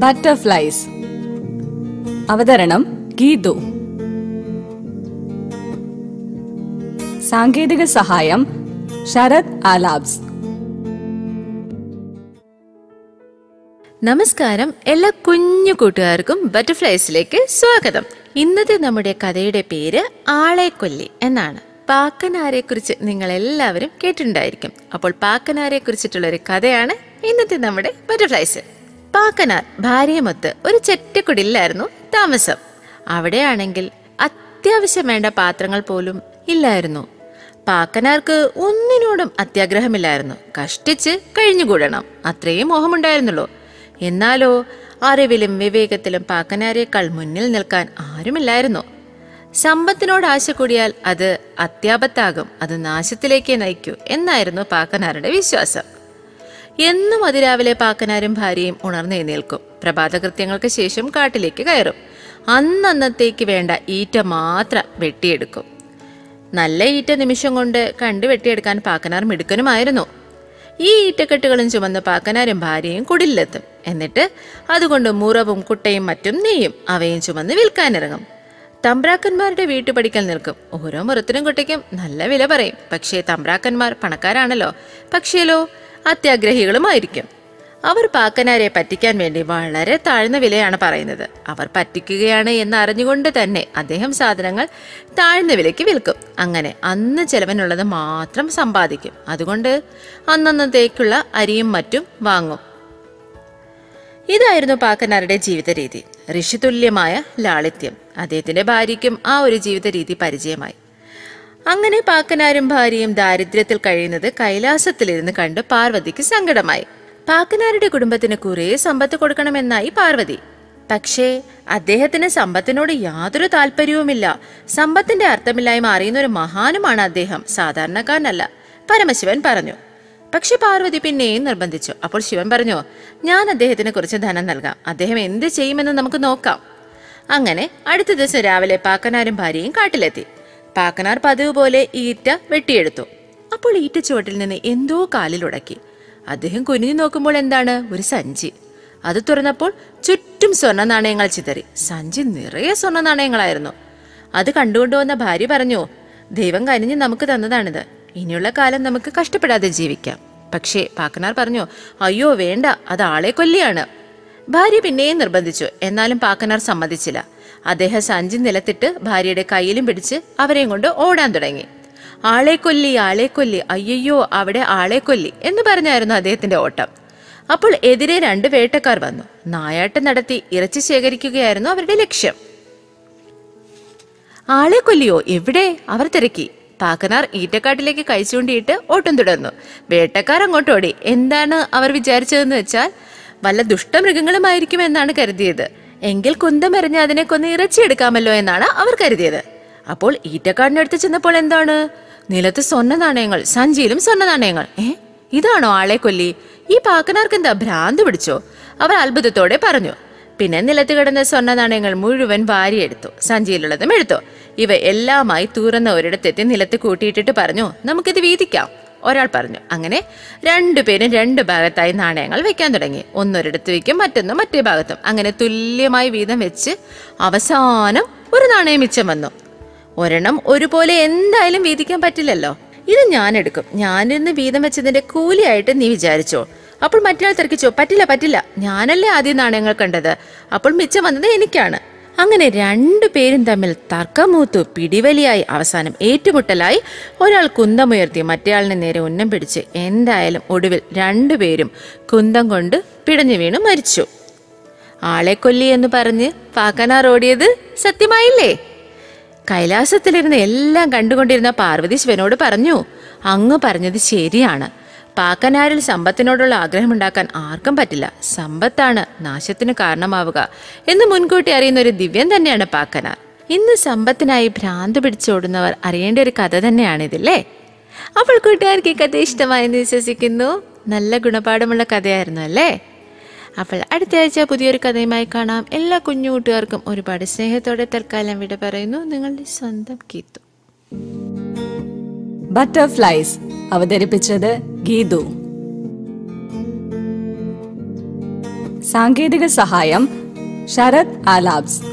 butterflies അവതരണം ഗീതു സാങ്കേതിക സഹായം ശരത് ആലാബ്സ് നമസ്കാരം എല്ലാ കുഞ്ഞു കൂട്ടുകാർക്കും ബട്ടർഫ്ലൈസിലേക്ക് സ്വാഗതം ഇന്നത്തെ നമ്മുടെ കഥയുടെ പേര് ആളെക്കൊല്ലി എന്നാണ് പാക്കനാരെ കുറിച്ച് നിങ്ങൾ എല്ലാവരും കേട്ടിട്ടുണ്ടായിരിക്കും അപ്പോൾ പാക്കനാരെ കുറിച്ചിട്ടുള്ള ഒരു കഥയാണ് ഇന്നത്തെ നമ്മുടെ ബട്ടർഫ്ലൈസ് പാക്കനാർ ഭാര്യയുമൊത്ത് ഒരു ചെറ്റക്കുടിലായിരുന്നു താമസം അവിടെയാണെങ്കിൽ അത്യാവശ്യം വേണ്ട പാത്രങ്ങൾ പോലും ഇല്ലായിരുന്നു പാക്കനാർക്ക് ഒന്നിനോടും അത്യാഗ്രഹമില്ലായിരുന്നു കഷ്ടിച്ച് കഴിഞ്ഞുകൂടണം അത്രയും മോഹമുണ്ടായിരുന്നുള്ളൂ എന്നാലോ അറിവിലും വിവേകത്തിലും പാക്കനാരേക്കാൾ മുന്നിൽ നിൽക്കാൻ ആരുമില്ലായിരുന്നു സമ്പത്തിനോട് ആശ കൂടിയാൽ അത് അത്യാപത്താകും അത് നാശത്തിലേക്ക് നയിക്കൂ എന്നായിരുന്നു പാക്കനാരുടെ വിശ്വാസം എന്നും അതിരാവിലെ പാക്കനാരും ഭാര്യയും ഉണർന്നെഴുന്നേൽക്കും പ്രഭാതകൃത്യങ്ങൾക്ക് ശേഷം കാട്ടിലേക്ക് കയറും അന്നന്നത്തേക്ക് വേണ്ട ഈറ്റ മാത്രം വെട്ടിയെടുക്കും നല്ല ഈറ്റ നിമിഷം കൊണ്ട് കണ്ടു വെട്ടിയെടുക്കാൻ പാക്കനാർ മിടുക്കനുമായിരുന്നു ഈ ഈറ്റക്കെട്ടുകളും ചുമന്ന് പാക്കനാരും ഭാര്യയും കുടിലെത്തും എന്നിട്ട് അതുകൊണ്ട് മുറവും കുട്ടയും മറ്റും നെയ്യും അവയും ചുമന്ന് വിൽക്കാനിറങ്ങും തമ്പ്രാക്കന്മാരുടെ വീട്ടുപടിക്കൽ നിൽക്കും ഓരോ മുറത്തിനും കുട്ടയ്ക്കും നല്ല വില പറയും പക്ഷേ തമ്പ്രാക്കന്മാർ പണക്കാരാണല്ലോ പക്ഷേലോ അത്യാഗ്രഹികളുമായിരിക്കും അവർ പാക്കനാരെ പറ്റിക്കാൻ വേണ്ടി വളരെ താഴ്ന്ന വിലയാണ് പറയുന്നത് അവർ പറ്റിക്കുകയാണ് എന്ന് അറിഞ്ഞുകൊണ്ട് തന്നെ അദ്ദേഹം സാധനങ്ങൾ താഴ്ന്ന വിലയ്ക്ക് വിൽക്കും അങ്ങനെ അന്ന് ചെലവിനുള്ളത് മാത്രം സമ്പാദിക്കും അതുകൊണ്ട് അന്നന്നത്തേക്കുള്ള അരിയും മറ്റും വാങ്ങും ഇതായിരുന്നു പാക്കനാരുടെ ജീവിത രീതി ഋഷിതുല്യമായ ലാളിത്യം അദ്ദേഹത്തിന്റെ ഭാര്യയ്ക്കും ആ ഒരു ജീവിത രീതി പരിചയമായി അങ്ങനെ പാക്കനാരും ഭാര്യയും ദാരിദ്ര്യത്തിൽ കഴിയുന്നത് കൈലാസത്തിലിരുന്ന് കണ്ട് പാർവതിക്ക് സങ്കടമായി പാക്കനാരുടെ കുടുംബത്തിന് കുറെ സമ്പത്ത് കൊടുക്കണമെന്നായി പാർവതി പക്ഷേ അദ്ദേഹത്തിന് സമ്പത്തിനോട് യാതൊരു താല്പര്യവുമില്ല സമ്പത്തിന്റെ അർത്ഥമില്ലായ്മ അറിയുന്ന ഒരു മഹാനുമാണ് അദ്ദേഹം സാധാരണക്കാരനല്ല പരമശിവൻ പറഞ്ഞു പക്ഷെ പാർവതി പിന്നെയും നിർബന്ധിച്ചു അപ്പോൾ ശിവൻ പറഞ്ഞു ഞാൻ അദ്ദേഹത്തിന് കുറച്ച് ധനം നൽകാം അദ്ദേഹം എന്ത് ചെയ്യുമെന്ന് നമുക്ക് നോക്കാം അങ്ങനെ അടുത്ത ദിവസം രാവിലെ പാക്കനാരും ഭാര്യയും കാട്ടിലെത്തി പാക്കനാർ പതിവ് പോലെ ഈറ്റ വെട്ടിയെടുത്തു അപ്പോൾ ഈറ്റ ചുവട്ടിൽ നിന്ന് എന്തോ കാലിലുടക്കി അദ്ദേഹം കുനിഞ്ഞു നോക്കുമ്പോൾ എന്താണ് ഒരു സഞ്ചി അത് തുറന്നപ്പോൾ ചുറ്റും സ്വർണ്ണ നാണയങ്ങൾ ചിതറി സഞ്ചി നിറയെ സ്വർണ്ണ നാണയങ്ങളായിരുന്നു അത് കണ്ടുകൊണ്ടുവന്ന ഭാര്യ പറഞ്ഞു ദൈവം കനിഞ്ഞ് നമുക്ക് തന്നതാണിത് ഇനിയുള്ള കാലം നമുക്ക് കഷ്ടപ്പെടാതെ ജീവിക്കാം പക്ഷേ പാക്കനാർ പറഞ്ഞു അയ്യോ വേണ്ട അത് ആളെ കൊല്ലിയാണ് ഭാര്യ പിന്നെയും നിർബന്ധിച്ചു എന്നാലും പാക്കനാർ സമ്മതിച്ചില്ല അദ്ദേഹം സഞ്ചി നിലത്തിട്ട് ഭാര്യയുടെ കയ്യിലും പിടിച്ച് അവരെയും കൊണ്ട് ഓടാൻ തുടങ്ങി ആളെ കൊല്ലി ആളെ കൊല്ലി അയ്യയ്യോ അവിടെ ആളെ കൊല്ലി എന്ന് പറഞ്ഞായിരുന്നു അദ്ദേഹത്തിന്റെ ഓട്ടം അപ്പോൾ എതിരെ രണ്ട് വേട്ടക്കാർ വന്നു നായാട്ടം നടത്തി ഇറച്ചി ശേഖരിക്കുകയായിരുന്നു അവരുടെ ലക്ഷ്യം ആളെ കൊല്ലിയോ എവിടെ അവർ തിരക്കി പാക്കനാർ ഈറ്റക്കാട്ടിലേക്ക് കഴിച്ചുകൊണ്ടിട്ട് ഓട്ടം തുടർന്നു വേട്ടക്കാർ അങ്ങോട്ട് ഓടി എന്താണ് അവർ വിചാരിച്ചതെന്ന് വെച്ചാൽ വല്ല ദുഷ്ടമൃഗങ്ങളുമായിരിക്കും എന്നാണ് കരുതിയത് എങ്കിൽ കുന്തമെറിഞ്ഞ് അതിനെ കൊന്ന് ഇറച്ചിയെടുക്കാമല്ലോ എന്നാണ് അവർ കരുതിയത് അപ്പോൾ ഈറ്റക്കാടിനടുത്ത് ചെന്നപ്പോൾ എന്താണ് നിലത്ത് സ്വർണ്ണ നാണയങ്ങൾ സഞ്ചിയിലും സ്വർണ്ണ നാണയങ്ങൾ ഏ ഇതാണോ ആളെ കൊല്ലി ഈ പാക്കനാർക്ക് എന്താ ഭ്രാന്ത് പിടിച്ചോ അവർ അത്ഭുതത്തോടെ പറഞ്ഞു പിന്നെ നിലത്ത് കിടന്ന സ്വർണ്ണ നാണയങ്ങൾ മുഴുവൻ വാരിയെടുത്തു സഞ്ചിയിലുള്ളതും എടുത്തു ഇവ എല്ലാമായി തൂറുന്ന ഒരിടത്തെത്തി നിലത്ത് കൂട്ടിയിട്ടിട്ട് പറഞ്ഞു നമുക്കിത് വീതിക്കാം ഒരാൾ പറഞ്ഞു അങ്ങനെ രണ്ടുപേരും രണ്ട് ഭാഗത്തായി നാണയങ്ങൾ വെക്കാൻ തുടങ്ങി ഒന്നൊരിടത്ത് വെക്കും മറ്റൊന്ന് മറ്റേ ഭാഗത്തും അങ്ങനെ തുല്യമായി വീതം വെച്ച് അവസാനം ഒരു നാണയം മിച്ചം വന്നു ഒരെണ്ണം ഒരുപോലെ എന്തായാലും വീതിക്കാൻ പറ്റില്ലല്ലോ ഇത് ഞാൻ എടുക്കും ഞാനിന്ന് വീതം വെച്ചതിന്റെ കൂലിയായിട്ട് നീ വിചാരിച്ചോ അപ്പോൾ മറ്റൊരാൾ തിരക്കിച്ചോ പറ്റില്ല പറ്റില്ല ഞാനല്ലേ ആദ്യം നാണയങ്ങൾ കണ്ടത് അപ്പോൾ മിച്ചം വന്നത് എനിക്കാണ് അങ്ങനെ രണ്ടു പേരും തമ്മിൽ തർക്കമൂത്തു പിടിവലിയായി അവസാനം ഏറ്റുമുട്ടലായി ഒരാൾ കുന്തമുയർത്തി മറ്റേയാളിനെ നേരെ ഉന്നം പിടിച്ച് എന്തായാലും ഒടുവിൽ രണ്ടുപേരും കുന്തം കൊണ്ട് പിടഞ്ഞു വീണ് മരിച്ചു ആളെ കൊല്ലി എന്ന് പറഞ്ഞ് പാക്കനാർ ഓടിയത് സത്യമായില്ലേ കൈലാസത്തിലിരുന്ന് എല്ലാം കണ്ടുകൊണ്ടിരുന്ന പാർവതി ശിവനോട് പറഞ്ഞു അങ്ങ് പറഞ്ഞത് ശരിയാണ് പാക്കനാരിൽ സമ്പത്തിനോടുള്ള ആഗ്രഹമുണ്ടാക്കാൻ ആർക്കും പറ്റില്ല സമ്പത്താണ് നാശത്തിന് കാരണമാവുക എന്ന് മുൻകൂട്ടി അറിയുന്ന ഒരു ദിവ്യം തന്നെയാണ് പാക്കനാർ ഇന്ന് സമ്പത്തിനായി ഭ്രാന്ത് പിടിച്ചോടുന്നവർ അറിയേണ്ട ഒരു കഥ തന്നെയാണിതില്ലേ അപ്പോൾ കൂട്ടുകാർക്ക് ഈ കഥ ഇഷ്ടമായെന്ന് വിശ്വസിക്കുന്നു നല്ല ഗുണപാഠമുള്ള കഥയായിരുന്നു അല്ലേ അപ്പോൾ അടുത്ത ആഴ്ച പുതിയൊരു കഥയുമായി കാണാം എല്ലാ കുഞ്ഞു കൂട്ടുകാർക്കും ഒരുപാട് സ്നേഹത്തോടെ തൽക്കാലം വിട പറയുന്നു നിങ്ങളുടെ സ്വന്തം കീത്തു ബട്ടർഫ്ലൈസ് അവതരിപ്പിച്ചത് ഗീതു സാങ്കേതിക സഹായം ശരത് ആലാബ്സ്